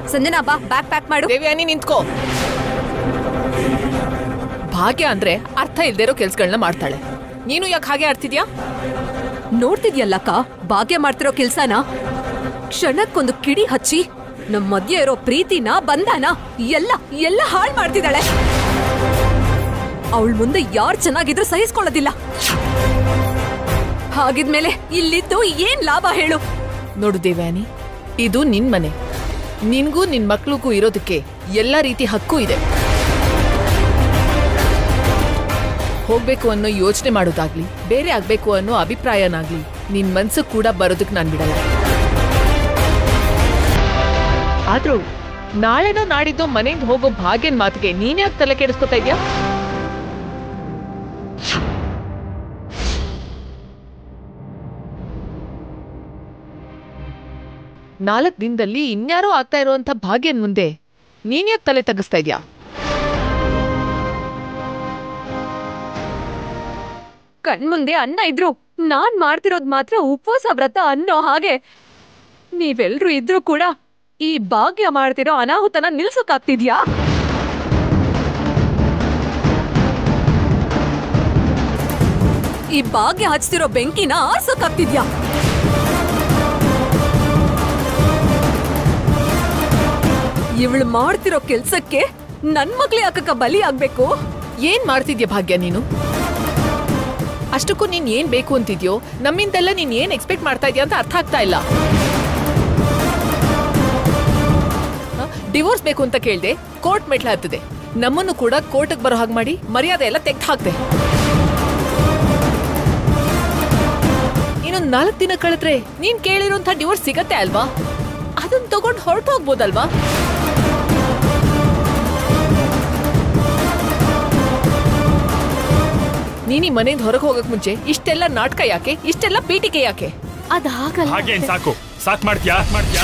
ಸಂಜನಾ ಬಾ bag pack ಮಾಡು ದೇವ್ಯಾನಿ ನಿಂತ್ಕೋ ಭಾಗ್ಯ ಅಂದ್ರೆ ಅರ್ಥ ಇಲ್ದೇ ಇರೋ ಕೆಲ್ಸಗಳನ್ನ ಮಾಡ್ತಾಳೆ ನೀನು ಯಾಕೆ ಹಾಗೆ ಆಡ್ತಿದ್ಯಾ ನೋಡ್ತಿದ್ಯಲ್ಲಕ್ಕ ಭಾಗ್ಯ ಮಾಡ್ತಿರೋ ಕೆಲ್ಸನ ಕ್ಷಣಕ್ಕೊಂದು ಕಿಡಿ ಹಚ್ಚಿ ನಮ್ ಮಧ್ಯೆ ಇರೋ ಪ್ರೀತಿನ ಬಂಧನ ಎಲ್ಲ ಎಲ್ಲ ಹಾಳ್ ಮಾಡ್ತಿದ್ದಾಳೆ ಅವಳ ಮುಂದೆ ಯಾರ್ ಚೆನ್ನಾಗಿದ್ರು ಸಹಿಸ್ಕೊಳ್ಳೋದಿಲ್ಲ ಹಾಗಿದ್ಮೇಲೆ ಇಲ್ಲಿದ್ದು ಏನ್ ಲಾಭ ಹೇಳು ನೋಡು ದೇವ್ಯಾನಿ ಇದು ನಿನ್ ಮನೆ ನಿನ್ಗೂ ನಿನ್ ಮಕ್ಳಿಗೂ ಇರೋದಕ್ಕೆ ಎಲ್ಲ ರೀತಿ ಹಕ್ಕು ಇದೆ ಹೋಗ್ಬೇಕು ಅನ್ನೋ ಯೋಚನೆ ಮಾಡೋದಾಗ್ಲಿ ಬೇರೆ ಆಗ್ಬೇಕು ಅನ್ನೋ ಅಭಿಪ್ರಾಯನಾಗ್ಲಿ ನಿನ್ ಮನ್ಸು ಕೂಡ ಬರೋದಕ್ ನಾನ್ ಬಿಡಲ್ಲ ಆದ್ರೂ ನಾಳೆನೋ ನಾಡಿದ್ದು ಮನೆಯಿಂದ ಹೋಗೋ ಭಾಗ್ಯನ್ ಮಾತಿಗೆ ನೀನ್ಯಾಕೆ ತಲೆ ಕೆಡಿಸ್ಕೊತಾ ಇದ್ಯಾ ನಾಲ್ಕು ದಿನದಲ್ಲಿ ಇನ್ಯಾರೋ ಆಗ್ತಾ ಇರುವಂತ ಭಾಗ್ಯನ್ ಮುಂದೆ ನೀನ್ಯಾಕೆ ತಲೆ ತಗ್ಗಿಸ್ತಾ ಇದ್ಯಾ ಕಣ್ಮುಂದೆ ಅನ್ನ ಇದ್ರು ನಾನ್ ಮಾಡ್ತಿರೋದ್ ಮಾತ್ರ ಉಪವಾಸ ವ್ರತ ಅನ್ನೋ ಹಾಗೆ ನೀವೆಲ್ರೂ ಇದ್ರೂ ಕೂಡ ಈ ಭಾಗ್ಯ ಮಾಡ್ತಿರೋ ಅನಾಹುತನ ನಿಲ್ಸೋಕಾಗ್ತಿದ್ಯಾ ಈ ಭಾಗ್ಯ ಹಚ್ತಿರೋ ಬೆಂಕಿನ ಆರ್ಸೋಕಾಗ್ತಿದ್ಯಾ ಇವಳು ಮಾಡ್ತಿರೋ ಕೆಲ್ಸಕ್ಕೆ ನನ್ ಮಕ್ಳೇ ಯಾಕಕ್ಕ ಬಲಿ ಆಗ್ಬೇಕು ಏನ್ ಮಾಡ್ತಿದ್ಯಾ ಭಾಗ್ಯ ನೀನು ಅಷ್ಟಕ್ಕೂ ನೀನ್ ಏನ್ ಬೇಕು ಅಂತಿದ್ಯೋ ನಮ್ಮಿಂದೆಲ್ಲ ನೀನ್ ಏನ್ ಎಕ್ಸ್ಪೆಕ್ಟ್ ಮಾಡ್ತಾ ಇದೀಯ ಅಂತ ಅರ್ಥ ಆಗ್ತಾ ಇಲ್ಲ ಡಿವೋರ್ಸ್ ಬೇಕು ಅಂತ ಕೇಳ್ದೆ ಕೋರ್ಟ್ ಮೆಟ್ಲ ಹತ್ತದೆ ನಮ್ಮನ್ನು ಕೂಡ ಕೋರ್ಟ್ಗೆ ಬರೋ ಹಾಗೆ ಮಾಡಿ ಮರ್ಯಾದೆ ಎಲ್ಲ ತೆಗ್ದು ಹಾಕ್ದೆ ಇನ್ನೊಂದ್ ನಾಲ್ಕು ದಿನ ಕಳೆದ್ರೆ ನೀನ್ ಕೇಳಿರೋಂಥ ಡಿವೋರ್ಸ್ ಸಿಗತ್ತೆ ಅಲ್ವಾ ಅದನ್ನ ತಗೊಂಡ್ ಹೊರಟು ಹೋಗ್ಬೋದಲ್ವಾ ನೀನ್ ಈ ಮನೆಯಿಂದ ಹೊರಗೆ ಹೋಗಕ್ ಮುಂಚೆ ಇಷ್ಟೆಲ್ಲ ನಾಟಕ ಯಾಕೆ ಇಷ್ಟೆಲ್ಲ ಪೀಟಿಕೆ ಯಾಕೆ ಅದಾಗಲ್ಲ ಹಾಗೆ ಏನ್ ಸಾಕು ಸಾಕ್ ಮಾಡ್ತೀಯಾ ಮಾಡ್ತೀಯಾ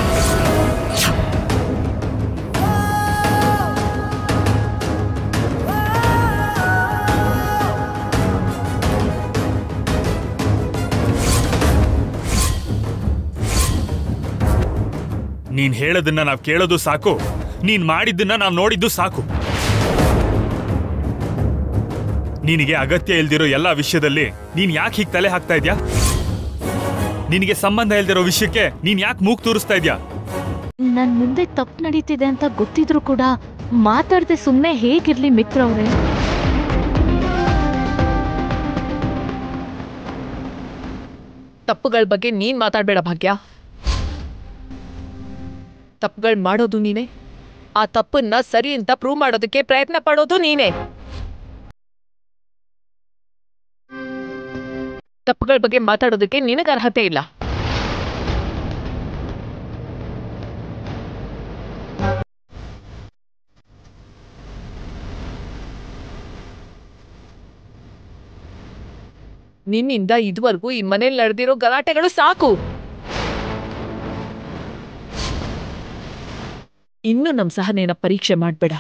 ನೀನ್ ಹೇಳೋದನ್ನ ನಾವ್ ಕೇಳೋದು ಸಾಕು ನೀನ್ ಮಾಡಿದ್ದನ್ನ ನಾವ್ ನೋಡಿದ್ದು ಸಾಕು ನಿನಗೆ ಅಗತ್ಯ ಇಲ್ದಿರೋ ಎಲ್ಲಾ ವಿಷಯದಲ್ಲಿ ನೀನ್ ಯಾಕೆ ಹೀಗ್ ತಲೆ ಹಾಕ್ತಾ ಇದ್ಯಾ ನಿನಗೆ ಸಂಬಂಧ ಇಲ್ದಿರೋ ವಿಷಯಕ್ಕೆ ನೀನ್ ಯಾಕೆ ಮೂಗ್ ತೂರಿಸ್ತಾ ಇದ್ಯಾ ನನ್ ಮುಂದೆ ತಪ್ಪು ನಡೀತಿದೆ ಅಂತ ಗೊತ್ತಿದ್ರು ಕೂಡ ಮಾತಾಡದೆ ಸುಮ್ಮನೆ ಹೇಗಿರ್ಲಿ ಮಿತ್ರ ಅವ್ರೆ ತಪ್ಪುಗಳ ಬಗ್ಗೆ ನೀನ್ ಮಾತಾಡ್ಬೇಡ ಭಾಗ್ಯ ತಪ್ಪುಗಳು ಮಾಡೋದು ನೀನೆ ಆ ತಪ್ಪನ್ನ ಸರಿ ಅಂತ ಪ್ರೂವ್ ಮಾಡೋದಕ್ಕೆ ಪ್ರಯತ್ನ ಪಡೋದು ನೀನೆ ತಪ್ಪುಗಳ ಬಗ್ಗೆ ಮಾತಾಡೋದಕ್ಕೆ ನಿನಗೆ ಅರ್ಹತೆ ಇಲ್ಲ ನಿನ್ನಿಂದ ಇದುವರೆಗೂ ಈ ಮನೇಲಿ ನಡೆದಿರೋ ಗಲಾಟೆಗಳು ಸಾಕು ಇನ್ನು ನಮ್ ಸಹನೆನ ಪರೀಕ್ಷೆ ಮಾಡ್ಬೇಡ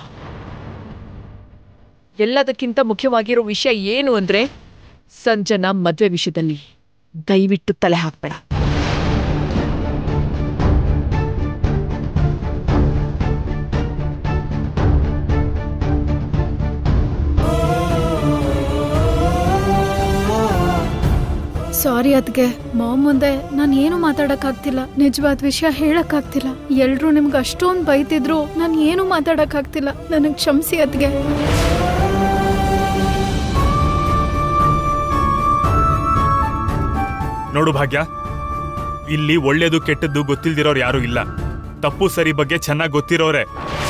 ಎಲ್ಲದಕ್ಕಿಂತ ಮುಖ್ಯವಾಗಿರೋ ವಿಷಯ ಏನು ಅಂದ್ರೆ ಸಂಜನಾ ಮದ್ವೆ ವಿಷಯದಲ್ಲಿ ದಯವಿಟ್ಟು ತಲೆ ಹಾಕ್ಬೇಡ ಸಾರಿ ಅದ್ಗೆ ಮಾಮ್ ಮುಂದೆ ನಾನು ಏನು ಮಾತಾಡಕ್ಕಾಗ್ತಿಲ್ಲ ನಿಜವಾದ ವಿಷಯ ಹೇಳಕ್ಕಾಗ್ತಿಲ್ಲ ಎಲ್ರೂ ನಿಮ್ಗೆ ಅಷ್ಟೊಂದು ಬೈತಿದ್ರು ನಾನು ಏನು ಮಾತಾಡಕ್ಕಾಗ್ತಿಲ್ಲ ನನಗೆ ಕ್ಷಮಿಸಿ ಅದ್ಗೆ ನೋಡು ಭಾಗ್ಯ ಇಲ್ಲಿ ಒಳ್ಳೇದು ಕೆಟ್ಟದ್ದು ಗೊತ್ತಿಲ್ದಿರೋರು ಯಾರು ಇಲ್ಲ ತಪ್ಪು ಸರಿ ಬಗ್ಗೆ ಚೆನ್ನಾಗಿ ಗೊತ್ತಿರೋರೆ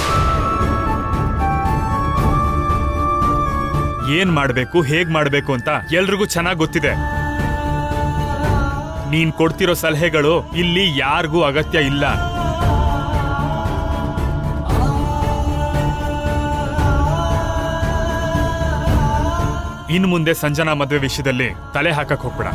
ಏನ್ ಮಾಡ್ಬೇಕು ಹೇಗ್ ಮಾಡ್ಬೇಕು ಅಂತ ಎಲ್ರಿಗೂ ಚೆನ್ನಾಗಿ ಗೊತ್ತಿದೆ ನೀನ್ ಕೊಡ್ತಿರೋ ಸಲಹೆಗಳು ಇಲ್ಲಿ ಯಾರಿಗೂ ಅಗತ್ಯ ಇಲ್ಲ ಇನ್ ಮುಂದೆ ಸಂಜನಾ ಮದ್ವೆ ವಿಷಯದಲ್ಲಿ ತಲೆ ಹಾಕಕ್ ಹೋಗ್ಬೇಡ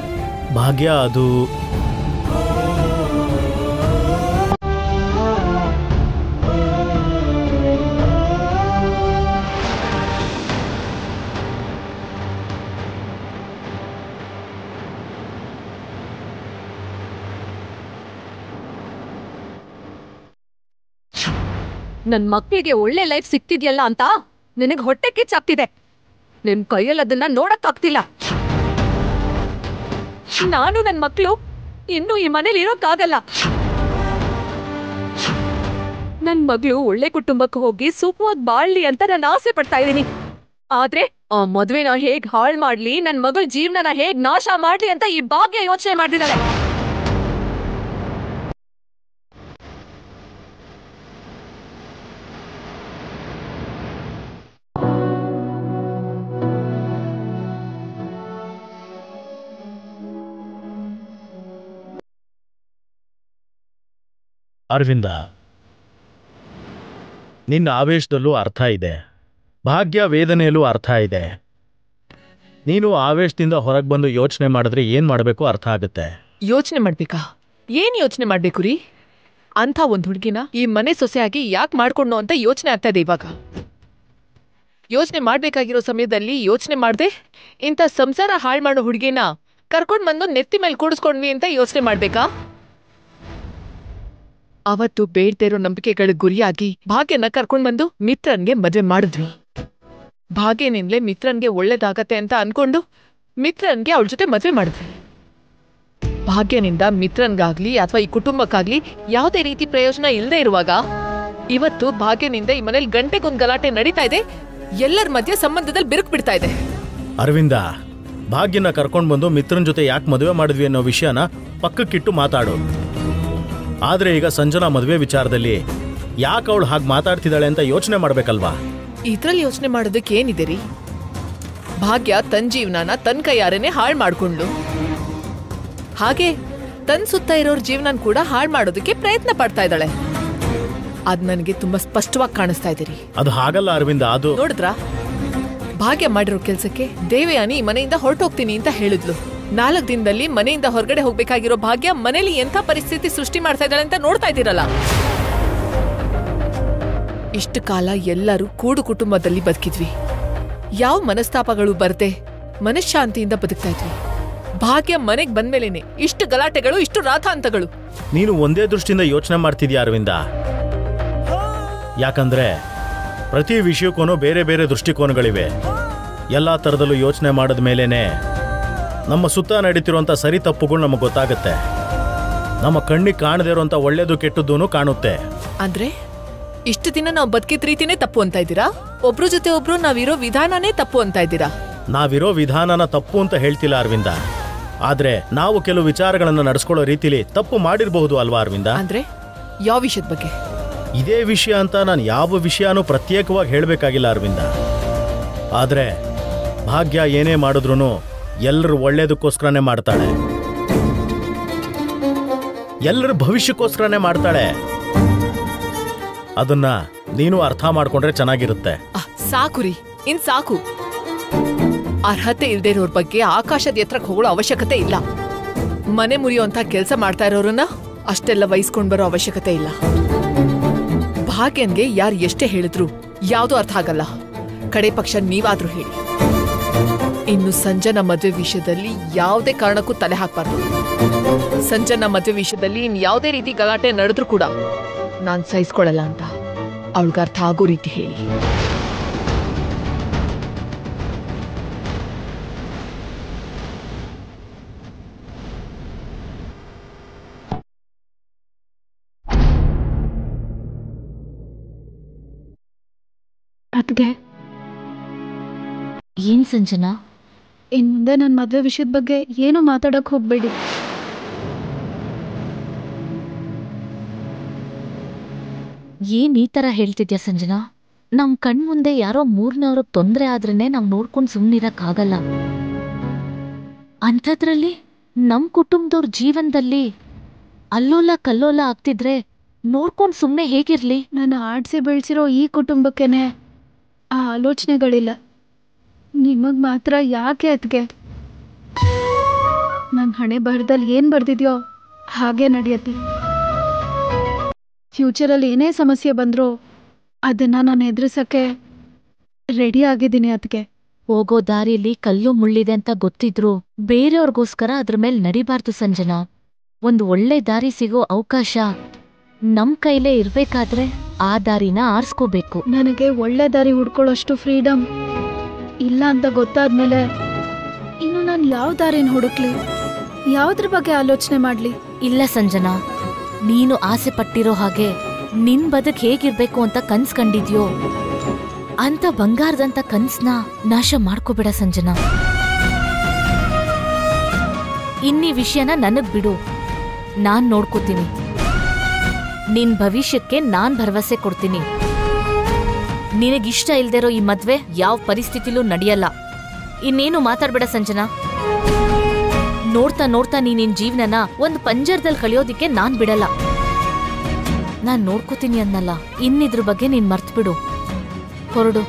ಭಾಗ್ಯ ಅದು ನನ್ ಮಕ್ಳಿಗೆ ಒಳ್ಳೆ ಲೈಫ್ ಸಿಕ್ತಿದ್ಯಲ್ಲ ಅಂತ ನಿನಗ್ ಹೊಟ್ಟೆ ಕಿಚ್ಚಾಗ್ತಿದೆ ನಿನ್ ಕೈಯಲ್ಲಿ ಅದನ್ನ ನೋಡಕ್ಕಾಗ್ತಿಲ್ಲ ನಾನು ನನ್ ಮಕ್ಳು ಇನ್ನು ಈ ಮನೇಲಿ ಇರೋಕ್ಕಾಗಲ್ಲ ನನ್ ಮಗಳು ಒಳ್ಳೆ ಕುಟುಂಬಕ್ಕೆ ಹೋಗಿ ಸುಖವಾಗಿ ಬಾಳ್ಲಿ ಅಂತ ನಾನು ಆಸೆ ಪಡ್ತಾ ಇದ್ದೀನಿ ಆದ್ರೆ ಆ ಮದ್ವೆನ ಹೇಗ್ ಹಾಳ್ ಮಾಡ್ಲಿ ನನ್ ಮಗಳ ಜೀವನನ ಹೇಗ್ ನಾಶ ಮಾಡ್ಲಿ ಅಂತ ಈ ಭಾಗ್ಯ ಯೋಚನೆ ಮಾಡ್ತಿದ್ದಾಳೆ ಅರವಿಂದ ನಿನ್ನ ಆವೇಶದಲ್ಲೂ ಅರ್ಥ ಇದೆ ಭಾಗ್ಯ ವೇದನೆಯಲ್ಲೂ ಅರ್ಥ ಇದೆ ನೀನು ಆವೇಶದಿಂದ ಹೊರಗೆ ಬಂದು ಯೋಚನೆ ಮಾಡಿದ್ರೆ ಏನು ಮಾಡಬೇಕು ಅರ್ಥ ಆಗುತ್ತೆ ಯೋಚನೆ ಮಾಡ್ಬೇಕಾ ಏನ್ ಯೋಚನೆ ಮಾಡ್ಬೇಕು ರೀ ಅಂಥ ಒಂದ್ ಹುಡುಗಿನ ಈ ಮನೆ ಸೊಸೆಯಾಗಿ ಯಾಕೆ ಮಾಡ್ಕೊಂಡು ಅಂತ ಯೋಚನೆ ಆಗ್ತಾ ಇದೆ ಇವಾಗ ಯೋಚನೆ ಮಾಡ್ಬೇಕಾಗಿರೋ ಸಮಯದಲ್ಲಿ ಯೋಚನೆ ಮಾಡ್ದೆ ಇಂಥ ಸಂಸಾರ ಹಾಳು ಮಾಡೋ ಹುಡುಗಿನ ಕರ್ಕೊಂಡ್ ಬಂದು ನೆತ್ತಿ ಮೇಲೆ ಕೂಡಿಸ್ಕೊಂಡ್ವಿ ಅಂತ ಯೋಚನೆ ಮಾಡ್ಬೇಕಾ ಅವತ್ತು ಬೇಡ್ದೇ ಇರೋ ನಂಬಿಕೆಗಳ ಗುರಿಯಾಗಿ ಭಾಗ್ಯನ ಕರ್ಕೊಂಡ್ ಬಂದು ಮಿತ್ರನ್ಗೆ ಮದ್ವೆ ಮಾಡಿದ್ವಿ ಭಾಗ್ಯನಿಂದಲೇ ಮಿತ್ರನ್ಗೆ ಒಳ್ಳೇದಾಗತ್ತೆ ಅಂತ ಅನ್ಕೊಂಡು ಮಿತ್ರನ್ಗೆ ಅವಳ ಜೊತೆ ಮದ್ವೆ ಮಾಡಿದ್ವಿ ಭಾಗ್ಯನಿಂದ ಮಿತ್ರನ್ಗಾಗ್ಲಿ ಅಥವಾ ಈ ಕುಟುಂಬಕ್ಕಾಗ್ಲಿ ಯಾವುದೇ ರೀತಿ ಪ್ರಯೋಜನ ಇಲ್ಲದೆ ಇರುವಾಗ ಇವತ್ತು ಭಾಗ್ಯನಿಂದ ಈ ಮನೇಲಿ ಗಂಟೆಗೊಂದು ಗಲಾಟೆ ನಡೀತಾ ಇದೆ ಎಲ್ಲರ ಮಧ್ಯೆ ಸಂಬಂಧದಲ್ಲಿ ಬಿರುಕು ಬಿಡ್ತಾ ಇದೆ ಅರವಿಂದ ಭಾಗ್ಯನ ಕರ್ಕೊಂಡು ಬಂದು ಮಿತ್ರನ ಜೊತೆ ಯಾಕೆ ಮದುವೆ ಮಾಡಿದ್ವಿ ಅನ್ನೋ ವಿಷಯನ ಪಕ್ಕಕ್ಕಿಟ್ಟು ಮಾತಾಡು ಆದರೆ ಈಗ ಸಂಜನಾ ಮದುವೆ ವಿಚಾರದಲ್ಲಿ ಯಾಕೆ ಅವಳು ಹಾಗೆ ಮಾತಾಡ್ತಿದ್ದಾಳೆ ಅಂತ ಯೋಚನೆ ಮಾಡ್ಬೇಕಲ್ವಾ ಇದ್ರಲ್ಲಿ ಯೋಚನೆ ಮಾಡೋದಕ್ಕೆ ಏನಿದೆ ರೀ ಭಾಗ್ಯ ತನ್ನ ಜೀವನನ ತನ್ನ ಕೈಯಾರೇನೆ ಹಾಳು ಮಾಡ್ಕೊಂಡ್ಲು ಹಾಗೆ ತನ್ನ ಸುತ್ತ ಇರೋರ್ ಜೀವನನ್ ಕೂಡ ಹಾಳು ಮಾಡೋದಕ್ಕೆ ಪ್ರಯತ್ನ ಪಡ್ತಾ ಇದ್ದಾಳೆ ಅದ್ ನನಗೆ ತುಂಬಾ ಸ್ಪಷ್ಟವಾಗಿ ಕಾಣಿಸ್ತಾ ಇದೆ ರೀ ಅದು ಹಾಗಲ್ಲ ಅರವಿಂದ ಅದು ನೋಡಿದ್ರಾ ಭಾಗ್ಯ ಮಾಡಿರೋ ಕೆಲ್ಸಕ್ಕೆ ದೇವಯಾನಿ ಈ ಮನೆಯಿಂದ ಹೊರಟೋಗ್ತೀನಿ ಅಂತ ಹೇಳಿದ್ಲು ನಾಲ್ಕು ದಿನದಲ್ಲಿ ಮನೆಯಿಂದ ಹೊರಗಡೆ ಹೋಗ್ಬೇಕಾಗಿರೋ ಭಾಗ್ಯ ಮನೇಲಿ ಎಂಥ ಪರಿಸ್ಥಿತಿ ಸೃಷ್ಟಿ ಮಾಡ್ತಾ ಇದ್ದಾಳೆ ಅಂತ ನೋಡ್ತಾ ಇದ್ದೀರಲ್ಲ ಇಷ್ಟು ಕಾಲ ಎಲ್ಲರೂ ಕೂಡು ಕುಟುಂಬದಲ್ಲಿ ಬದುಕಿದ್ವಿ ಯಾವ ಮನಸ್ತಾಪಗಳು ಬರ್ದೆ ಮನಃಶಾಂತಿಯಿಂದ ಬದುಕ್ತಾ ಇದ್ವಿ ಭಾಗ್ಯ ಮನೆಗ್ ಬಂದ್ಮೇಲೆನೆ ಇಷ್ಟು ಗಲಾಟೆಗಳು ಇಷ್ಟು ರಾಥಾಂತಗಳು ನೀನು ಒಂದೇ ದೃಷ್ಟಿಯಿಂದ ಯೋಚನೆ ಮಾಡ್ತಿದ್ಯಾ ಅರವಿಂದ ಯಾಕಂದ್ರೆ ಪ್ರತಿ ವಿಷಯಕ್ಕೂ ಬೇರೆ ಬೇರೆ ದೃಷ್ಟಿಕೋನಗಳಿವೆ ಎಲ್ಲ ಥರದಲ್ಲೂ ಯೋಚನೆ ಮಾಡಿದ ಮೇಲೇನೆ ನಮ್ಮ ಸುತ್ತ ನಡೀತಿರುವಂಥ ಸರಿ ತಪ್ಪುಗಳು ನಮಗೆ ಗೊತ್ತಾಗುತ್ತೆ ನಮ್ಮ ಕಣ್ಣಿಗೆ ಕಾಣದೇ ಇರುವಂಥ ಒಳ್ಳೇದು ಕೆಟ್ಟದ್ದೂ ಕಾಣುತ್ತೆ ಅಂದ್ರೆ ಇಷ್ಟು ದಿನ ನಾವು ಬದುಕಿದ ರೀತಿನೇ ತಪ್ಪು ಅಂತ ಇದ್ದೀರಾ ಒಬ್ರ ಜೊತೆ ಒಬ್ರು ನಾವಿರೋ ವಿಧಾನನೇ ತಪ್ಪು ಅಂತ ಇದ್ದೀರಾ ನಾವಿರೋ ವಿಧಾನನ ತಪ್ಪು ಅಂತ ಹೇಳ್ತಿಲ್ಲ ಅರವಿಂದ ಆದ್ರೆ ನಾವು ಕೆಲವು ವಿಚಾರಗಳನ್ನು ನಡೆಸ್ಕೊಳ್ಳೋ ರೀತಿಲಿ ತಪ್ಪು ಮಾಡಿರಬಹುದು ಅಲ್ವಾ ಅರವಿಂದ ಅಂದ್ರೆ ಯಾವ ವಿಷಯದ ಬಗ್ಗೆ ಇದೇ ವಿಷಯ ಅಂತ ನಾನು ಯಾವ ವಿಷಯನೂ ಪ್ರತ್ಯೇಕವಾಗಿ ಹೇಳಬೇಕಾಗಿಲ್ಲ ಅರವಿಂದ ಆದರೆ ಭಾಗ್ಯ ಏನೇ ಮಾಡಿದ್ರು ಎಲ್ಲರೂ ಒಳ್ಳೇದಕ್ಕೋಸ್ಕರನೇ ಮಾಡ್ತಾಳೆ ಎಲ್ಲರ ಭವಿಷ್ಯಕ್ಕೋಸ್ಕರನೇ ಮಾಡ್ತಾಳೆ ಅದನ್ನ ನೀನು ಅರ್ಥ ಮಾಡ್ಕೊಂಡ್ರೆ ಚೆನ್ನಾಗಿರುತ್ತೆ ಅಹ್, ಸಾಕು ರೀ ಇನ್ ಸಾಕು ಅರ್ಹತೆ ಇಲ್ದೇ ಇರೋರ್ ಬಗ್ಗೆ ಆಕಾಶದ ಎತ್ತರಕ್ಕೆ ಹೋಗೋ ಅವಶ್ಯಕತೆ ಇಲ್ಲ ಮನೆ ಮುರಿಯುವಂತ ಕೆಲಸ ಮಾಡ್ತಾ ಇರೋರನ್ನ ಅಷ್ಟೆಲ್ಲ ವಹಿಸ್ಕೊಂಡ್ ಬರೋ ಅವಶ್ಯಕತೆ ಇಲ್ಲ ಭಾಗ್ಯನ್ಗೆ ಯಾರು ಎಷ್ಟೇ ಹೇಳಿದ್ರು ಯಾವ್ದು ಅರ್ಥ ಆಗಲ್ಲ ಕಡೆ ಪಕ್ಷ ನೀವಾದ್ರೂ ಹೇಳಿ ಇನ್ನು ಸಂಜನ ಮದುವೆ ವಿಷಯದಲ್ಲಿ ಯಾವುದೇ ಕಾರಣಕ್ಕೂ ತಲೆ ಹಾಕ್ಬಾರ್ದು ಸಂಜನ ಮದುವೆ ವಿಷಯದಲ್ಲಿ ಇನ್ ಯಾವುದೇ ರೀತಿ ಗಲಾಟೆ ನಡೆದ್ರೂ ಕೂಡ ನಾನ್ ಸಹಿಸ್ಕೊಳ್ಳಲ್ಲ ಅಂತ ಅವಳಿಗೆ ಅರ್ಥ ಆಗೋ ರೀತಿ ಹೇಳಿ ಅದ್ಗೆ ಏನ್ ಸಂಜನಾ ಇನ್ ಮುಂದೆ ನನ್ನ ಮದುವೆ ವಿಷಯದ ಬಗ್ಗೆ ಏನು ಮಾತಾಡಕ್ ಹೋಗ್ಬೇಡಿ ಏನ್ ಈ ತರ ಹೇಳ್ತಿದ್ಯಾ ಸಂಜನಾ ನಮ್ ಕಣ್ ಮುಂದೆ ಯಾರೋ ಮೂರ್ನವ್ರಿಗೆ ತೊಂದ್ರೆ ಆದ್ರೇನೆ ನಾವ್ ನೋಡ್ಕೊಂಡ್ ಸುಮ್ನಿರಕ್ಕಾಗಲ್ಲ ಅಂಥದ್ರಲ್ಲಿ ನಮ್ ಕುಟುಂಬದವ್ರ ಜೀವನದಲ್ಲಿ ಅಲ್ಲೋಲ ಕಲ್ಲೋಲ ಆಗ್ತಿದ್ರೆ ನೋಡ್ಕೊಂಡ್ ಸುಮ್ನೆ ಹೇಗಿರ್ಲಿ ನನ್ನ ಆಡ್ಸಿ ಬೆಳೆಸಿರೋ ಈ ಕುಟುಂಬಕ್ಕೇನೆ ಆ ಆಲೋಚನೆಗಳಿಲ್ಲ ನಿಮಗ್ ಮಾತ್ರ ಯಾಕೆ ಅದ್ಗೆ ನನ್ನ ಹಣೆ ಬರದಲ್ಲಿ ಏನು ಬರ್ದಿದ್ಯೋ ಹಾಗೆ ನಡೆಯತ್ತೆ ಫ್ಯೂಚರಲ್ಲಿ ಏನೇ ಸಮಸ್ಯೆ ಬಂದರೂ ಅದನ್ನ ನಾನು ಎದುರಿಸಕ್ಕೆ ರೆಡಿ ಆಗಿದ್ದೀನಿ ಅದಕ್ಕೆ ಹೋಗೋ ದಾರಿಲಿ ಕಲ್ಲು ಮುಳ್ಳಿದೆ ಅಂತ ಗೊತ್ತಿದ್ರು ಬೇರೆಯವ್ರಿಗೋಸ್ಕರ ಅದ್ರ ಮೇಲೆ ನಡಿಬಾರ್ದು ಸಂಜನಾ ಒಂದು ಒಳ್ಳೆ ದಾರಿ ಸಿಗೋ ಅವಕಾಶ ನಮ್ ಕೈಲೇ ಇರ್ಬೇಕಾದ್ರೆ ಆ ದಾರಿನ ಆರಿಸ್ಕೋಬೇಕು ನನಗೆ ಒಳ್ಳೆ ದಾರಿ ಹುಡ್ಕೊಳ್ಳೋಷ್ಟು ಫ್ರೀಡಮ್ ಇಲ್ಲ ಅಂತ ಗೊತ್ತಾದ್ಮೇಲೆ ಇನ್ನು ನಾನು ಯಾವ ದಾರಿನ ಹುಡುಕ್ಲಿ ಯಾವ್ದ್ರ ಬಗ್ಗೆ ಆಲೋಚನೆ ಮಾಡ್ಲಿ ಇಲ್ಲ ಸಂಜನಾ ನೀನು ಆಸೆ ಪಟ್ಟಿರೋ ಹಾಗೆ ನಿನ್ ಬದುಕ್ ಹೇಗಿರ್ಬೇಕು ಅಂತ ಕನ್ಸ್ ಕಂಡಿದ್ಯೋ ಅಂತ ಬಂಗಾರದಂತ ಕನ್ಸ್ನ ನಾಶ ಮಾಡ್ಕೋಬೇಡ ಸಂಜನಾ ಇನ್ನೀ ವಿಷಯನ ನನಗ್ ಬಿಡು ನಾನ್ ನೋಡ್ಕೋತೀನಿ ನಿನ್ ಭವಿಷ್ಯಕ್ಕೆ ನಾನ್ ಭರವಸೆ ಕೊಡ್ತೀನಿ ನಿನಗಿಷ್ಟ ಇಲ್ದಿರೋ ಈ ಮದ್ವೆ ಯಾವ ಪರಿಸ್ಥಿತಿಲೂ ನಡೆಯಲ್ಲ ಇನ್ನೇನು ಮಾತಾಡ್ಬೇಡ ಸಂಜನಾ ನೋಡ್ತಾ ನೋಡ್ತಾ ನೀನ್ ನಿನ್ ಜೀವನನ ಒಂದ್ ಪಂಜರದಲ್ಲಿ ಕಳಿಯೋದಿಕ್ಕೆ ನಾನ್ ಬಿಡಲ್ಲ ನಾನ್ ನೋಡ್ಕೋತೀನಿ ಅನ್ನಲ್ಲ ಇನ್ನಿದ್ರ ಬಗ್ಗೆ ನೀನ್ ಮರ್ತ್ಬಿಡು ಹೊರಡು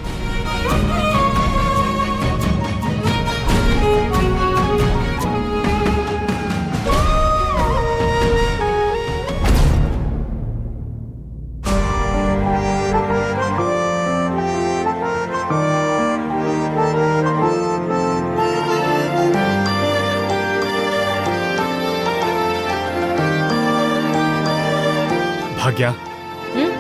ಭಾಗ್ಯ ಹ್ಮ್?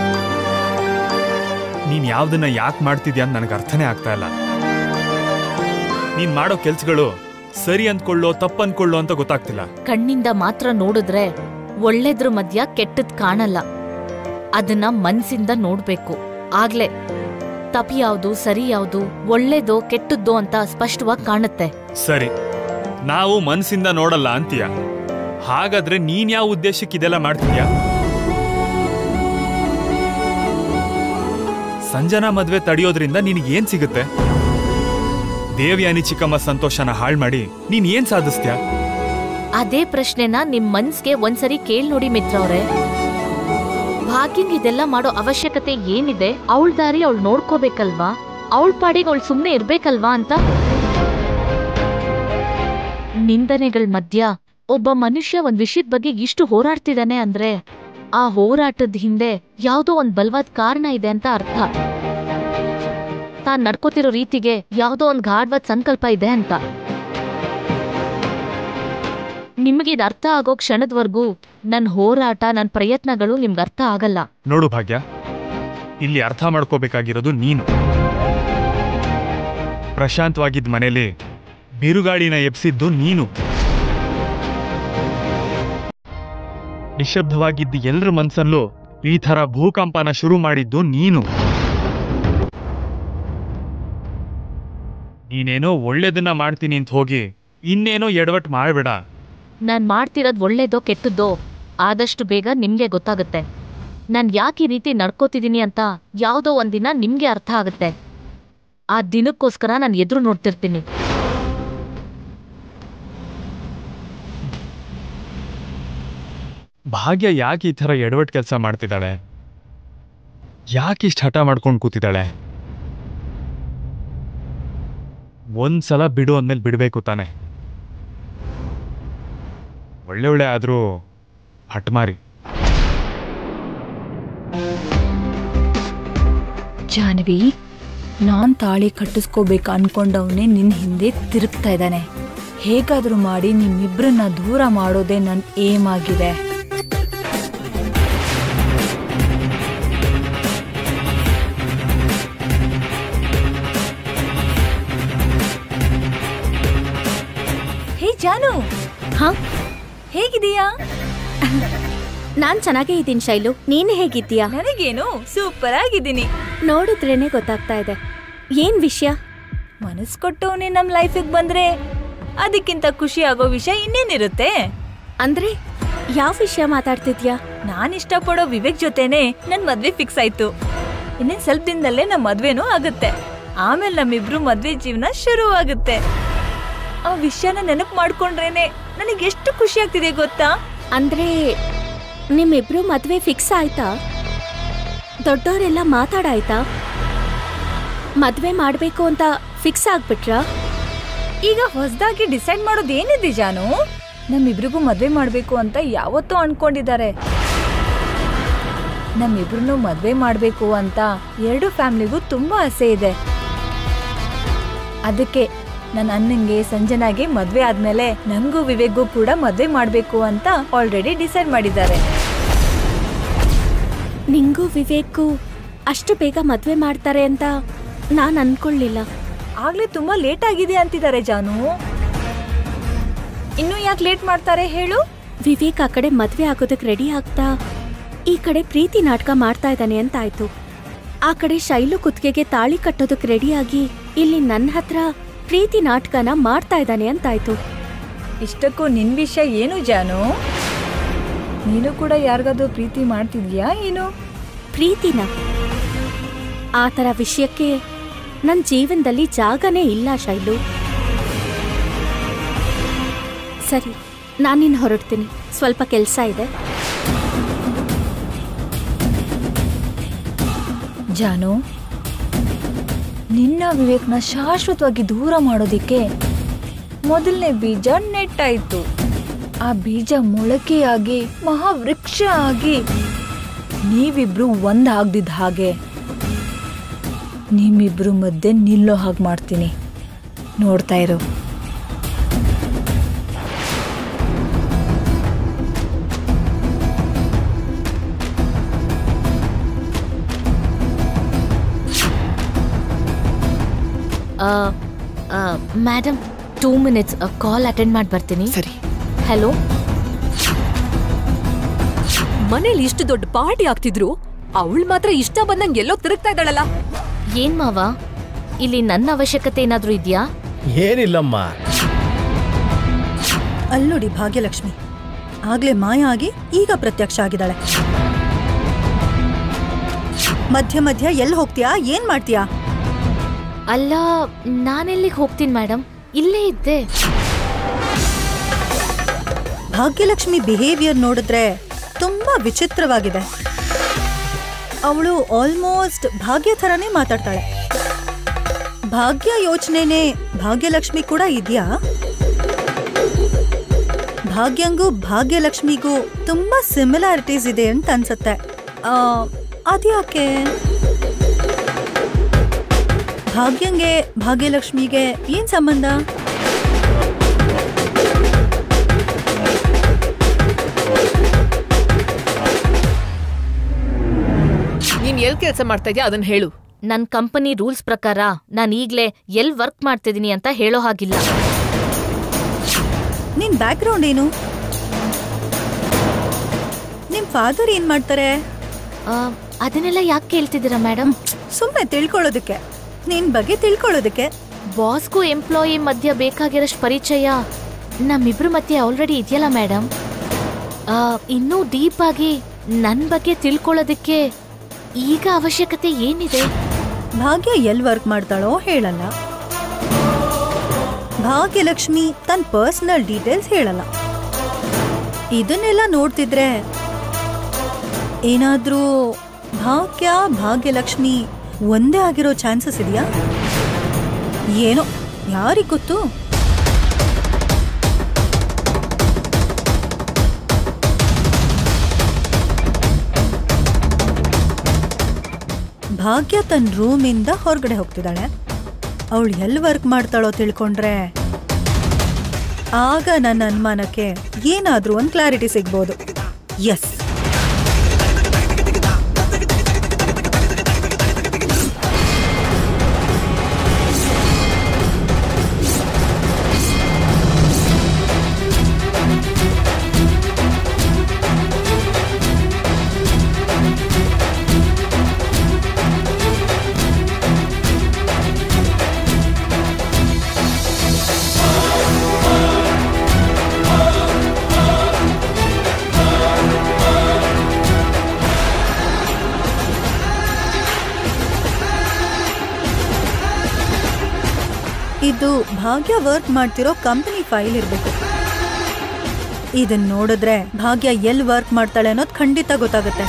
ನೀನ್ ಯಾವ್ದನ್ನ ಯಾಕೆ ಮಾಡ್ತಿದ್ಯಾ ಅಂತ ನನಗೆ ಅರ್ಥನೇ ಆಗ್ತಾ ಇಲ್ಲ ನೀನ್ ಮಾಡೋ ಕೆಲ್ಸಗಳು ಸರಿ ಅಂದ್ಕೊಳ್ಳೋ ತಪ್ಪು ಅಂದ್ಕೊಳ್ಳೋ ಅಂತ ಗೊತ್ತಾಗ್ತಿಲ್ಲ ಕಣ್ಣಿಂದ ಮಾತ್ರ ನೋಡಿದ್ರೆ ಒಳ್ಳೇದ್ರ ಮಧ್ಯ ಕೆಟ್ಟದ್ ಕಾಣಲ್ಲ ಅದನ್ನ ಮನ್ಸಿಂದ ನೋಡ್ಬೇಕು ಆಗ್ಲೇ ತಪ್ಪು ಯಾವ್ದು ಸರಿ ಯಾವ್ದು ಒಳ್ಳೇದೋ ಕೆಟ್ಟದ್ದೋ ಅಂತ ಸ್ಪಷ್ಟವಾಗಿ ಕಾಣುತ್ತೆ ಸರಿ ನಾವು ಮನ್ಸಿಂದ ನೋಡಲ್ಲ ಅಂತೀಯ ಹಾಗಾದ್ರೆ ನೀನ್ ಯಾವ ಉದ್ದೇಶಕ್ಕೆ ಇದೆಲ್ಲ ಮಾಡ್ತಿದ್ಯಾ ಸಂಜನಾ ಮದ್ವೆ ತಡೆಯೋದ್ರಿಂದ ನಿನಗೇನ್ ಸಿಗುತ್ತೆ ದೇವ್ಯಾನಿ ಚಿಕ್ಕಮ್ಮ ಸಂತೋಷನ ಹಾಳ್ ಮಾಡಿ ನೀನ್ ಏನ್ ಸಾಧಿಸ್ತ್ಯಾ ಅದೇ ಪ್ರಶ್ನೆನ ನಿಮ್ ಮನ್ಸ್ಗೆ ಒಂದ್ಸರಿ ಕೇಳ್ ನೋಡಿ ಮಿತ್ರ ಅವ್ರೆ ಭಾಗ್ಯಂಗ್ ಇದೆಲ್ಲ ಮಾಡೋ ಅವಶ್ಯಕತೆ ಏನಿದೆ ಅವಳ ದಾರಿ ಅವಳು ನೋಡ್ಕೋಬೇಕಲ್ವಾ ಅವಳ ಪಾಡಿಗೆ ಅವಳು ಸುಮ್ನೆ ಇರ್ಬೇಕಲ್ವಾ ಅಂತ ನಿಂದನೆಗಳ ಮಧ್ಯ ಒಬ್ಬ ಮನುಷ್ಯ ಒಂದ್ ವಿಷಯದ ಬಗ್ಗೆ ಇಷ್ಟು ಹೋರಾಡ್ತಿದ್ದಾನೆ ಅಂದ್ರೆ ಆ ಹೋರಾಟದ ಹಿಂದೆ ಯಾವ್ದೋ ಒಂದ್ ಬಲವಾದ ಕಾರಣ ಇದೆ ಅಂತ ಅರ್ಥ ತಾನ್ ನಡ್ಕೋತಿರೋ ರೀತಿಗೆ ಯಾವ್ದೋ ಒಂದ್ ಗಾಢವಾದ ಸಂಕಲ್ಪ ಇದೆ ಅಂತ ನಿಮಗೆ ಇದು ಅರ್ಥ ಆಗೋ ಕ್ಷಣದವರೆಗೂ ನನ್ನ ಹೋರಾಟ ನನ್ನ ಪ್ರಯತ್ನಗಳು ನಿಮ್ಗೆ ಅರ್ಥ ಆಗಲ್ಲ ನೋಡು ಭಾಗ್ಯ ಇಲ್ಲಿ ಅರ್ಥ ಮಾಡ್ಕೋಬೇಕಾಗಿರೋದು ನೀನು ಪ್ರಶಾಂತವಾಗಿದ್ದ ಮನೇಲಿ ಬಿರುಗಾಳಿನ ಎಬ್ಸಿದ್ದು ನೀನು ನಿಶಬ್ದವಾಗಿದ್ದ ಎಲ್ಲರ ಮನ್ಸಲ್ಲೂ ಈ ಥರ ಭೂಕಂಪನ ಶುರು ಮಾಡಿದ್ದು ನೀನು ನೀನೇನೋ ಒಳ್ಳೇದನ್ನ ಮಾಡ್ತೀನಿ ಅಂತ ಹೋಗಿ ಇನ್ನೇನೋ ಎಡವಟ್ ಮಾಡಬೇಡ ನಾನ್ ಮಾಡ್ತಿರೋದ್ ಒಳ್ಳೇದೋ ಕೆಟ್ಟದ್ದೋ ಆದಷ್ಟು ಬೇಗ ನಿಮ್ಗೆ ಗೊತ್ತಾಗುತ್ತೆ ನಾನ್ ಯಾಕೆ ಈ ರೀತಿ ನಡ್ಕೋತಿದ್ದೀನಿ ಅಂತ ಯಾವುದೋ ಒಂದಿನ ನಿಮ್ಗೆ ಅರ್ಥ ಆಗುತ್ತೆ ಆ ದಿನಕ್ಕೋಸ್ಕರ ನಾನು ಎದುರು ನೋಡ್ತಿರ್ತೀನಿ ಭಾಗ್ಯ ಯಾಕೆ ಈ ಥರ ಎಡವಟ್ ಕೆಲಸ ಮಾಡ್ತಿದ್ದಾಳೆ ಯಾಕೆ ಇಷ್ಟು ಹಠ ಮಾಡ್ಕೊಂಡು ಕೂತಿದ್ದಾಳೆ ಒಂದ್ಸಲ ಬಿಡು ಅಂದ್ಮೇಲೆ ಬಿಡಬೇಕು ತಾನೆ ಒಳ್ಳೆ ಒಳ್ಳೆ ಆದರೂ ಹಠಮಾರಿ ಜಾನ್ವಿ ನಾನ್ ತಾಳಿ ಕಟ್ಟಿಸ್ಕೋಬೇಕು ಅನ್ಕೊಂಡವನೇ ನಿನ್ ಹಿಂದೆ ತಿರುಗ್ತಾ ಇದ್ದಾನೆ ಹೇಗಾದ್ರೂ ಮಾಡಿ ನಿಮ್ಮಿಬ್ರನ್ನ ದೂರ ಮಾಡೋದೇ ನನ್ ಏಮ್ ಆಗಿದೆ ಹೇ ಜಾನು ಹಾ ಹೇಗಿದೀಯಾ ನಾನ್ ಚೆನ್ನಾಗೇ ಇದ್ದೀನಿ ಶೈಲು ನೀನ್ ಹೇಗಿದ್ದೀಯಾ ನನಗೇನು ಸೂಪರ್ ಆಗಿದ್ದೀನಿ ನೋಡಿದ್ರೇನೆ ಗೊತ್ತಾಗ್ತಾ ಇದೆ ಏನ್ ವಿಷಯ ಮನಸ್ ಕೊಟ್ಟವನೇ ನಮ್ ಲೈಫಿಗೆ ಬಂದ್ರೆ ಅದಕ್ಕಿಂತ ಖುಷಿ ಆಗೋ ವಿಷಯ ಇನ್ನೇನಿರುತ್ತೆ ಅಂದ್ರೆ ಯಾವ ವಿಷಯ ಮಾತಾಡ್ತಿದ್ಯಾ ನಾನ್ ಇಷ್ಟಪಡೋ ವಿವೇಕ್ ಜೊತೆನೆ ನನ್ ಮದ್ವೆ ಫಿಕ್ಸ್ ಆಯ್ತು ಇನ್ನೇನ್ ಸ್ವಲ್ಪ ದಿನದಲ್ಲೇ ನಮ್ ಮದ್ವೆನೂ ಆಗುತ್ತೆ ಆಮೇಲೆ ನಮ್ಮಿಬ್ರು ಮದ್ವೆ ಜೀವನ ಶುರು ಆಗುತ್ತೆ ಆ ವಿಷಯನ ನೆನಪು ಮಾಡ್ಕೊಂಡ್ರೇನೆ ನನಗೆ ಎಷ್ಟು ಖುಷಿ ಆಗ್ತಿದೆ ಗೊತ್ತಾ ಅಂದ್ರೆ ನಿಮ್ಮಿಬ್ರು ಮದ್ವೆ ಫಿಕ್ಸ್ ಆಯ್ತಾ ದೊಡ್ಡವರೆಲ್ಲ ಮಾತಾಡಾಯ್ತಾ ಮದ್ವೆ ಮಾಡ್ಬೇಕು ಅಂತ ಫಿಕ್ಸ್ ಆಗ್ಬಿಟ್ರಾ ಈಗ ಹೊಸದಾಗಿ ಡಿಸೈಡ್ ಮಾಡೋದು ಏನಿದೆ ಜಾನು ನಮ್ಮಿಬ್ರಿಗೂ ಮದ್ವೆ ಮಾಡ್ಬೇಕು ಅಂತ ಯಾವತ್ತೂ ಅನ್ಕೊಂಡಿದ್ದಾರೆ ನಮ್ಮಿಬ್ರು ಮದ್ವೆ ಮಾಡ್ಬೇಕು ಅಂತ ಎರಡು ಫ್ಯಾಮಿಲಿಗೂ ತುಂಬಾ ಆಸೆ ಇದೆ ಅದಕ್ಕೆ ನನ್ನ ಅಣ್ಣಂಗೆ ಸಂಜನಾಗೆ ಮದ್ವೆ ಆದ್ಮೇಲೆ ನಂಗೂ ವಿವೇಕ್ಗೂ ಕೂಡ ಮದ್ವೆ ಮಾಡ್ಬೇಕು ಅಂತ ಆಲ್ರೆಡಿ ಡಿಸೈಡ್ ಮಾಡಿದ್ದಾರೆ ನಿಂಗೂ ವಿವೇಕು ಅಷ್ಟು ಬೇಗ ಮದ್ವೆ ಮಾಡ್ತಾರೆ ಅಂತ ನಾನ್ ಅನ್ಕೊಳ್ಳಿಲ್ಲ ಆಗ್ಲೇ ತುಂಬಾ ಲೇಟ್ ಆಗಿದೆ ಅಂತಿದ್ದಾರೆ ಜಾನು ಇನ್ನು ಯಾಕೆ ಲೇಟ್ ಮಾಡ್ತಾರೆ ಹೇಳು ವಿವೇಕ್ ಆ ಕಡೆ ಮದ್ವೆ ಆಗೋದಕ್ ರೆಡಿ ಆಗ್ತಾ ಈ ಕಡೆ ಪ್ರೀತಿ ನಾಟಕ ಮಾಡ್ತಾ ಇದ್ದಾನೆ ಅಂತ ಆಯ್ತು ಆ ಕಡೆ ಶೈಲು ಕುತ್ತಿಗೆಗೆ ತಾಳಿ ಕಟ್ಟೋದಕ್ ರೆಡಿಯಾಗಿ ಇಲ್ಲಿ ನನ್ನ ಹತ್ರ ಪ್ರೀತಿ ನಾಟಕನ ಮಾಡ್ತಾ ಇದ್ದಾನೆ ಅಂತಾಯ್ತು ಇಷ್ಟಕ್ಕೂ ನಿನ್ ವಿಷಯ ಏನು ಜಾನು ನೀನು ಕೂಡ ಯಾರಿಗಾದ್ರೂ ಪ್ರೀತಿ ಮಾಡ್ತಿದ್ಯಾ ಏನು ಪ್ರೀತಿನ ಆ ಥರ ವಿಷಯಕ್ಕೆ ನನ್ನ ಜೀವನದಲ್ಲಿ ಜಾಗನೇ ಇಲ್ಲ ಶೈಲು ಸರಿ ನಾನಿನ್ ಹೊರಡ್ತೀನಿ ಸ್ವಲ್ಪ ಕೆಲಸ ಇದೆ ಜಾನು ನಿನ್ನ ವಿವೇಕ್ನ ಶಾಶ್ವತವಾಗಿ ದೂರ ಮಾಡೋದಿಕ್ಕೆ ಮೊದಲನೇ ಬೀಜ ನೆಟ್ಟಾಯ್ತು ಆ ಬೀಜ ಮೊಳಕೆಯಾಗಿ ಮಹಾವೃಕ್ಷ ಆಗಿ ನೀವಿಬ್ರು ಒಂದಾಗ್ದಿದ್ದ ಹಾಗೆ ನಿಮ್ಮಿಬ್ರು ಮಧ್ಯೆ ನಿಲ್ಲೋ ಹಾಗೆ ಮಾಡ್ತೀನಿ ನೋಡ್ತಾ ಇರು madam two minutes call attend ಮಾಡಿ ಬರ್ತೀನಿ ಸರಿ ಹಲೋ ಮನೇಲಿ ಇಷ್ಟು ದೊಡ್ಡ ಪಾರ್ಟಿ ಆಗ್ತಿದ್ರು ಅವಳು ಮಾತ್ರ ಇಷ್ಟ ಬಂದಂಗೆ ಎಲ್ಲೋ ತಿರುಗ್ತಾ ಇದ್ದಾಳಲ್ಲ ಏನ್ ಮಾವ ಇಲ್ಲಿ ನನ್ನ ಅವಶ್ಯಕತೆ ಏನಾದ್ರೂ ಇದೆಯಾ ಏನಿಲ್ಲಮ್ಮ ಅಲ್ಲೋಡಿ ಭಾಗ್ಯಲಕ್ಷ್ಮಿ ಆಗ್ಲೇ ಮಾಯ ಆಗಿ ಈಗ ಪ್ರತ್ಯಕ್ಷ ಆಗಿದ್ದಾಳೆ ಮಧ್ಯ ಮಧ್ಯ ಎಲ್ಲಿ ಹೋಗ್ತೀಯಾ ಏನ್ ಮಾಡ್ತೀಯಾ ಅಲ್ಲ ನಾನೆಲ್ಲಿಗೆ ಹೋಗ್ತೀನಿ ಮೇಡಮ್ ಇಲ್ಲೇ ಇದ್ದೆ ಭಾಗ್ಯಲಕ್ಷ್ಮಿ ಬಿಹೇವಿಯರ್ ನೋಡಿದ್ರೆ ತುಂಬಾ ವಿಚಿತ್ರವಾಗಿದೆ ಅವಳು ಆಲ್ಮೋಸ್ಟ್ ಭಾಗ್ಯ ಥರನೇ ಮಾತಾಡ್ತಾಳೆ ಭಾಗ್ಯ ಯೋಚನೆನೇ ಭಾಗ್ಯಲಕ್ಷ್ಮಿ ಕೂಡ ಇದೆಯಾ ಭಾಗ್ಯಂಗೂ ಭಾಗ್ಯಲಕ್ಷ್ಮಿಗೂ ತುಂಬಾ ಸಿಮಿಲಾರಿಟೀಸ್ ಇದೆ ಅಂತ ಅನ್ಸುತ್ತೆ ಆ, ಅದ್ಯಾಕೆ ಭಾಗ್ಯಂಗೆ ಭಾಗ್ಯಲಕ್ಷ್ಮಿಗೆ ಏನ್ ಸಂಬಂಧ ನೀನ್ ಎಲ್ ಕೆಲಸ ಮಾಡ್ತಾ ಇದ್ಯಾ ಅದನ್ನ ಹೇಳು ನನ್ನ ಕಂಪನಿ ರೂಲ್ಸ್ ಪ್ರಕಾರ ನಾನು ಈಗ್ಲೇ ಎಲ್ ವರ್ಕ್ ಮಾಡ್ತಿದ್ದೀನಿ ಅಂತ ಹೇಳೋ ಹಾಗಿಲ್ಲ ನಿನ್ ಬ್ಯಾಕ್ಗ್ರೌಂಡ್ ಏನು ನಿಮ್ ಫಾದರ್ ಏನ್ ಮಾಡ್ತಾರೆ ಆ, ಅದನ್ನೆಲ್ಲ ಯಾಕೆ ಕೇಳ್ತಿದ್ದೀರಾ ಮೇಡಮ್ ಸುಮ್ಮನೆ ತಿಳ್ಕೊಳ್ಳೋದಕ್ಕೆ ನಿನ್ ಬಗ್ಗೆ ತಿಳ್ಕೊಳ್ಳೋದಕ್ಕೆ ಬಾಸ್ಗೂ ಎಂಪ್ಲಾಯಿ ಮಧ್ಯ ಬೇಕಾಗಿರೋಷ್ಟು ಪರಿಚಯ ನಮ್ಮಿಬ್ರ ಮಧ್ಯೆ ಆಲ್ರೆಡಿ ಇದೆಯಲ್ಲ ಮೇಡಮ್ ಇನ್ನೂ ಡೀಪ್ ಆಗಿ ನನ್ನ ಬಗ್ಗೆ ತಿಳ್ಕೊಳ್ಳೋದಕ್ಕೆ ಈಗ ಅವಶ್ಯಕತೆ ಏನಿದೆ ಭಾಗ್ಯ ಎಲ್ ವರ್ಕ್ ಮಾಡ್ತಾಳೋ ಹೇಳಲ್ಲ ಭಾಗ್ಯಲಕ್ಷ್ಮಿ ತನ್ನ ಪರ್ಸನಲ್ ಡೀಟೇಲ್ಸ್ ಹೇಳಲ್ಲ ಇದನ್ನೆಲ್ಲ ನೋಡ್ತಿದ್ರೆ ಏನಾದ್ರೂ ಭಾಗ್ಯ ಭಾಗ್ಯಲಕ್ಷ್ಮಿ ಒಂದೇ ಆಗಿರೋ ಚಾನ್ಸಸ್ ಇದೆಯಾ ಏನೋ ಯಾರಿಗ್ ಗೊತ್ತು ಭಾಗ್ಯ ತನ್ನ ರೂಮಿಂದ ಹೊರಗಡೆ ಹೋಗ್ತಿದ್ದಾಳೆ ಅವಳು ಎಲ್ಲಿ ವರ್ಕ್ ಮಾಡ್ತಾಳೋ ತಿಳ್ಕೊಂಡ್ರೆ ಆಗ ನನ್ನ ಅನುಮಾನಕ್ಕೆ ಏನಾದ್ರೂ ಒಂದು ಕ್ಲಾರಿಟಿ ಸಿಗ್ಬೋದು ಎಸ್ ಇದು ಭಾಗ್ಯ ವರ್ಕ್ ಮಾಡ್ತಿರೋ ಕಂಪನಿ ಫೈಲ್ ಇರಬೇಕು ಇದನ್ನ ನೋಡಿದ್ರೆ ಭಾಗ್ಯ ಎಲ್ಲಿ ವರ್ಕ್ ಮಾಡ್ತಾಳೆ ಅನ್ನೋದು ಖಂಡಿತ ಗೊತ್ತಾಗುತ್ತೆ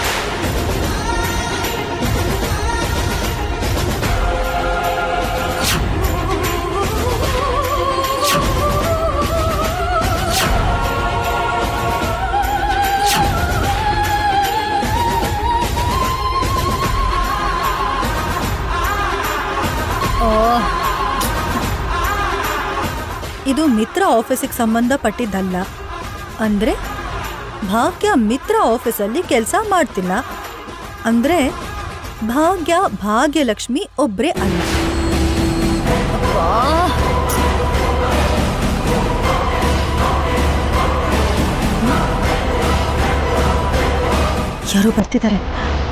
ಇದು ಮಿತ್ರ ಆಫೀಸಿಗೆ ಸಂಬಂಧಪಟ್ಟಿದ್ದಲ್ಲ ಅಂದ್ರೆ ಭಾಗ್ಯ ಮಿತ್ರ ಆಫೀಸಲ್ಲಿ ಕೆಲಸ ಮಾಡ್ತಿಲ್ಲ ಅಂದ್ರೆ ಭಾಗ್ಯ ಭಾಗ್ಯಲಕ್ಷ್ಮಿ ಒಬ್ರೇ ಅಲ್ಲ ಯಾರೋ ಬರ್ತಿದ್ದಾರೆ